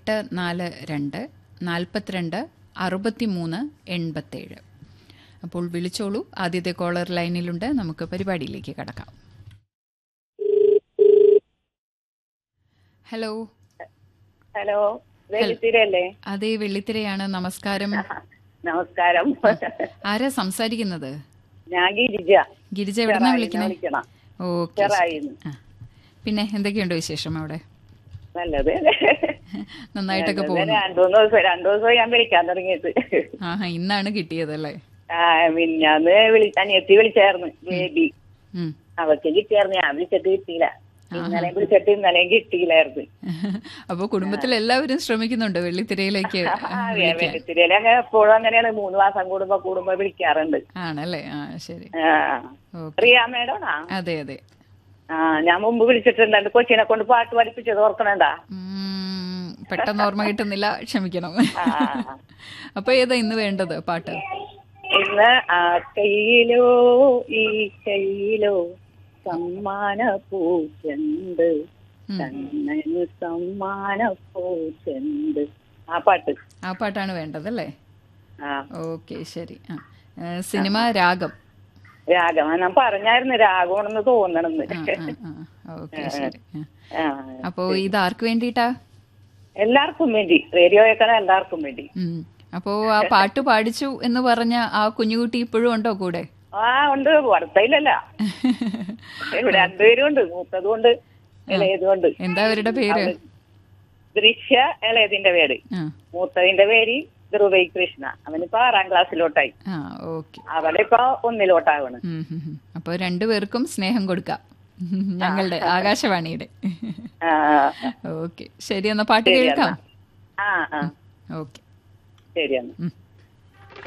എട്ട് നാല് രണ്ട് നാൽപ്പത്തിരണ്ട് അറുപത്തിമൂന്ന് എൺപത്തേഴ് അപ്പോൾ വിളിച്ചോളൂ ആദ്യത്തെ കോളർ ലൈനിലുണ്ട് നമുക്ക് പരിപാടിയിലേക്ക് കടക്കാം ഹലോ ഹലോ വെള്ളിത്തിരല്ലേ അതെ വെള്ളിത്തിരയാണ് നമസ്കാരം നമസ്കാരം ആരാ സംസാരിക്കുന്നത് ഞാൻ ഗിരിജ ഗിരിജ എവിടുന്നാ വിളിക്കണേ വിളിക്കണം ഓക്കെ ചെറായിന്ന് ആ. പിന്നെ എന്തൊക്കെയുണ്ട് വിശേഷം അവിടെ നല്ലത് നന്നായിട്ടൊക്കെ നല്ലത്. പോകുന്നു രണ്ടു മൂന്ന് ദിവസം രണ്ടു ദിവസം ഞാൻ വിളിക്കാൻ തുടങ്ങിയത് ആഹാ ഇന്നാണ് കിട്ടിയതല്ലേ ആ മിന്നാന്ന് വിളി അനിയത്തി വിളിച്ചായിരുന്നു ബേബി ഉം. അവർക്ക് കിട്ടിയായിരുന്നു ഞാൻ വിളിച്ചിട്ട് കിട്ടിയില്ല ഇന്നലെ വിളിച്ചിട്ട് ഇന്നലെയും കിട്ടിയില്ലായിരുന്നു അപ്പൊ കുടുംബത്തിൽ എല്ലാവരും ശ്രമിക്കുന്നുണ്ട് വെള്ളിത്തിരയിലേക്ക് വെള്ളിത്തിരയില് അങ്ങനെ എപ്പോഴും അങ്ങനെയാണ് മൂന്ന് മാസം കൂടുമ്പോ കൂടുമ്പോ വിളിക്കാറുണ്ട് ആണല്ലേ ആ ശരി ആ ഓക്കെ റിയ മേഡമാണോ അതെ അതെ ആ ഞാൻ മുമ്പ് വിളിച്ചിട്ടുണ്ട് കൊച്ചിനെ കൊണ്ട് പാട്ട് പഠിപ്പിച്ചത് ഓർക്കണണ്ടാ ഉം, പെട്ടെന്ന് ഓർമ്മ കിട്ടുന്നില്ല ക്ഷമിക്കണം അപ്പൊ ഏതാ ഇന്ന് വേണ്ടത് പാട്ട് ഇന്ന് ആ കയ്യിലോ ഈ കയ്യിലോ സമ്മാന പൂച്ചെണ്ട് കണ്ണന് സമ്മാന പൂച്ചെണ്ട് ആ പാട്ട് ആ പാട്ടാണ് വേണ്ടതല്ലേ ആ ഓക്കെ ശരി ആ ഏ, സിനിമ രാഗം രാഗം ആ, ഞാൻ പറഞ്ഞായിരുന്നു രാഗമാണെന്ന് തോന്നണെന്ന് ആ ആ ഓക്കെ ശരി ആ. ആ അപ്പോ ഇത് ആർക്ക് വേണ്ടിയിട്ടാ എല്ലാവർക്കും വേണ്ടി റേഡിയോ കേൾക്കണ എല്ലാവർക്കും വേണ്ടി ഉം. അപ്പോ ആ പാട്ട് പാടിച്ചു എന്ന് പറഞ്ഞ ആ കുഞ്ഞുകുട്ടി ഇപ്പോഴും ഉണ്ടോ കൂടെ ആ ഉണ്ട് വർത്തയിലല്ല ഇവിടെ രണ്ടുപേരും ഉണ്ട് മൂത്തതും ഉണ്ട് ഇളയതും ഉണ്ട് എന്താ അവരുടെ പേര് ദൃശ്യ ഇളയതിന്റെ പേര് ആ മൂത്തതിന്റെ പേര് ധ്രുവൈ കൃഷ്ണ അവനിപ്പോ ആറാം ക്ലാസ്സിലോട്ടായി ആ ഓക്കെ അവളിപ്പോ ഒന്നിലോട്ടാവണ് അപ്പോൾ രണ്ടുപേർക്കും സ്നേഹം കൊടുക്കാം ഞങ്ങളുടെ ആകാശവാണിയുടെ ആ ഓക്കെ ശരി എന്നാ പാട്ട് ശരി കേൾക്കാം ആ ആ ഓക്കെ ശരിയെന്നാ ഉം.